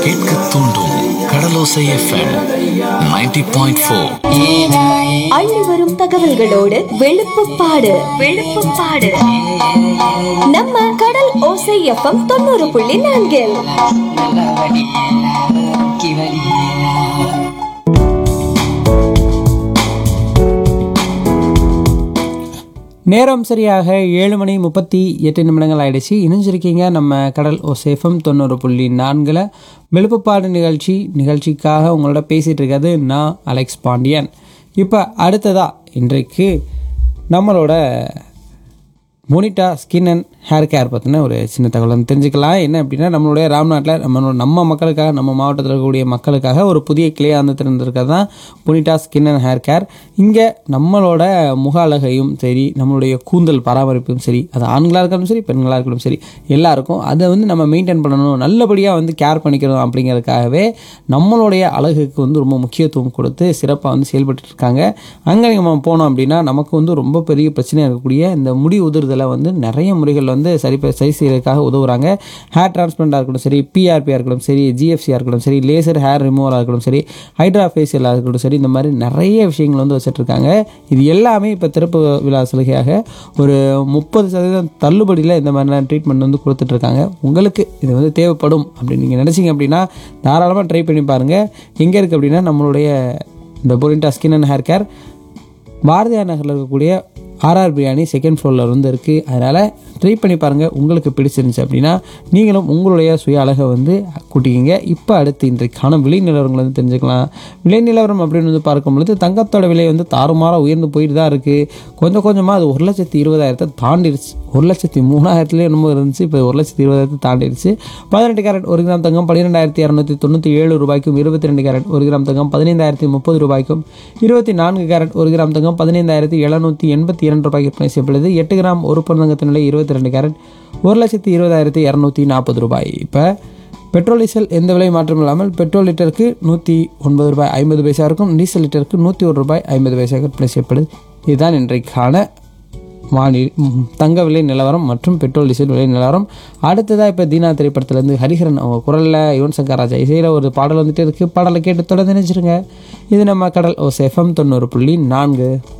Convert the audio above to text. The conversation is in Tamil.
கேட்க தூண்டும் கடலோசை எஃப்எம் 90.4 பாயிண்ட் ஃபோர் அள்ளி வரும் தகவல்களோடு வெளுப்புப்பாடு வெளுப்புப்பாடு நம்ம கடல் ஓசை எஃப்எம் தொண்ணூறு புள்ளி நான்கில் நேரம் சரியாக ஏழு மணி முப்பத்தி எட்டு நிமிடங்கள் ஆயிடுச்சு இணைஞ்சிருக்கீங்க நம்ம கடல் ஓசேஃபம் தொண்ணூறு புள்ளி நான்கில் வெளுப்புப்பாடு நிகழ்ச்சி நிகழ்ச்சிக்காக உங்களோட பேசிகிட்டு இருக்கிறது நான் அலெக்ஸ் பாண்டியன் இப்போ அடுத்ததா இன்றைக்கு நம்மளோட Monita skin and hair care பற்றின ஒரு சின்ன தகவல் வந்து தெரிஞ்சுக்கலாம் என்ன அப்படின்னா நம்மளுடைய ராம்நாட்டில் நம்ம நம்ம மக்களுக்காக நம்ம மாவட்டத்தில் இருக்கக்கூடிய மக்களுக்காக ஒரு புதிய கிளையாக வந்து திறந்திருக்கிறது தான் Monita skin and hair care இங்கே நம்மளோட முக அழகையும் சரி நம்மளுடைய கூந்தல் பராமரிப்பும் சரி அது ஆண்களாக இருக்கட்டும் சரி பெண்களாக இருக்கட்டும் சரி எல்லாருக்கும் அதை வந்து நம்ம மெயின்டைன் பண்ணணும் நல்லபடியாக வந்து கேர் பண்ணிக்கணும் அப்படிங்கிறதுக்காகவே நம்மளுடைய அழகுக்கு வந்து ரொம்ப முக்கியத்துவம் கொடுத்து சிறப்பாக வந்து செயல்பட்டு இருக்காங்க அங்கே நம்ம போனோம் அப்படின்னா நமக்கு வந்து ரொம்ப பெரிய பிரச்சனையாக இருக்கக்கூடிய இந்த முடி உதிர்தலை வந்து நிறைய முறைகள் வந்து சரி ப- சரி செய்யறதுக்காக உதவுறாங்க ஹேர் டிரான்ஸ்பிளான்டாக இருக்கட்டும் சரி பிஆர்பியாக இருக்கட்டும் சரி ஜிஎஃப்சியாக இருக்கட்டும் சரி லேசர் ஹேர் ரிமூவலாக இருக்கட்டும் சரி ஹைட்ரா ஃபேஷியலாக இருக்கட்டும் சரி இந்த மாதிரி நிறைய விஷயங்கள் வந்து வச்சுட்டு இருக்காங்க இது எல்லாமே இப்போ திறப்பு விழா சலுகையாக ஒரு முப்பது சதவீதம் தள்ளுபடியில் இந்த மாதிரியான ட்ரீட்மெண்ட் வந்து கொடுத்துட்ருக்காங்க உங்களுக்கு இது வந்து தேவைப்படும் அப்படின்னு நீங்கள் நினச்சிங்க அப்படின்னா தாராளமாக ட்ரை பண்ணி பாருங்கள் எங்கே இருக்குது அப்படின்னா நம்மளுடைய இந்த பொரிண்டா skin and hair care Bharathiyar நகரில் இருக்கக்கூடிய ஆர்ஆர் பிரியாணி செகண்ட் ஃப்ளோரில் வந்து இருக்குது அதனால் ட்ரை பண்ணி பாருங்கள் உங்களுக்கு பிடிச்சிருந்துச்சு அப்படின்னா நீங்களும் உங்களுடைய சுய அழகை வந்து கூட்டிக்கிங்க இப்போ அடுத்து இன்றைக்கான விலை நிலவரங்களை வந்து தெரிஞ்சுக்கலாம் விலை நிலவரம் அப்படின்னு வந்து பார்க்கும் பொழுது தங்கத்தோட விலை வந்து தாறுமாறாக உயர்ந்து போயிட்டு தான் இருக்குது கொஞ்சம் கொஞ்சமாக அது ஒரு லட்சத்தி இருபதாயிரத்தை தாண்டிடுச்சு ஒரு லட்சத்தி மூணாயிரத்துலேயே என்னமோ இருந்துச்சு இப்போ ஒரு லட்சத்தி இருபதாயிரத்து தாண்டிடுச்சு பதினெட்டு கேரட் ஒரு கிராம் தங்கம் பன்னிரெண்டாயிரத்தி இரநூத்தி தொண்ணூற்றி ஏழு ரூபாய்க்கும் இருபத்தி ரெண்டு கேரட் ஒரு கிராம் தங்கம் பதினைந்தாயிரத்தி முப்பது ரூபாய்க்கும் இருபத்தி நான்கு கேரட் ஒரு கிராம் தங்கம் பதினைந்தாயிரத்தி எழுநூற்றி எண்பத்தி இரண்டு ரூபாய்க்கு விற்பனை செய்யப்படுது எட்டு கிராம் ஒரு பவுன் தங்கத்தின் விலை இருபத்தி ரெண்டு கேரட் ஒரு லட்சத்தி இருபதாயிரத்தி இரநூத்தி நாற்பது ரூபாய் இப்போ பெட்ரோல் டீசல் எந்த விலை மாற்றம் இல்லாமல் பெட்ரோல் லிட்டருக்கு நூற்றி ஒன்பது ரூபாய் ஐம்பது பைசா இருக்கும் டீசல் லிட்டருக்கு நூற்றி ஒரு ரூபாய் ஐம்பது பைசா விற்பனை செய்யப்படுது இதுதான் இன்றைக்கான வானி ம், தங்க விலை நிலவரம் மற்றும் பெட்ரோல் டீசல் விலை நிலவரம் அடுத்ததாக இப்போ தீனா திரைப்படத்துலேருந்து ஹரிஹரன் அவங்க குரலில் யுவன் சங்கர் ராஜா இசையில் ஒரு பாடல் வந்துட்டு இருக்குது பாடலை கேட்டு தொடர்ந்து நினைச்சிருங்க இது நம்ம கடல் ஓ எஃப்எம் தொண்ணூறு புள்ளி நான்கு